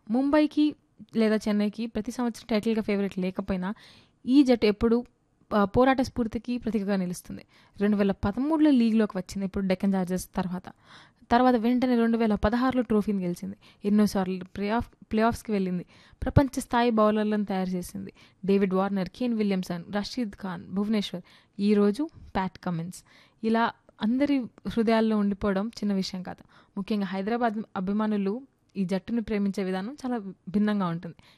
ముంబైకి లేదా చెన్నైకి ప్రతి సంవత్సరం టైటిల్‌గా ఫేవరెట్ లేకపోయినా ఈ జట్టు ఎప్పుడూ ఆహ్, పోరాట స్ఫూర్తికి ప్రతీకగా నిలుస్తుంది. 2013లో లీగ్‌లోకి వచ్చింది. ఇప్పుడు డెక్కన్ చార్జర్స్ తర్వాత. తర్వాత వెంటనే 2016లో ట్రోఫీని గెలిచింది. ఎన్నోసార్లు ప్లే ఆఫ్ ప్లే ఆఫ్స్‌కి వెళ్ళింది. ప్రపంచ స్థాయి బౌలర్లను తయారు చేసింది. David Warner, Kane Williamson, Rashid Khan, Bhuvneshwar, ఈరోజు ప్యాట్ కమిన్స్. ఇలా అందరి హృదయాల్లో ఉండిపోవడం చిన్న విషయం కాదు. ముఖ్యంగా హైదరాబాద్ అభిమానులు ఈ జట్టుని ప్రేమించే విధానం చాలా భిన్నంగా ఉంటుంది.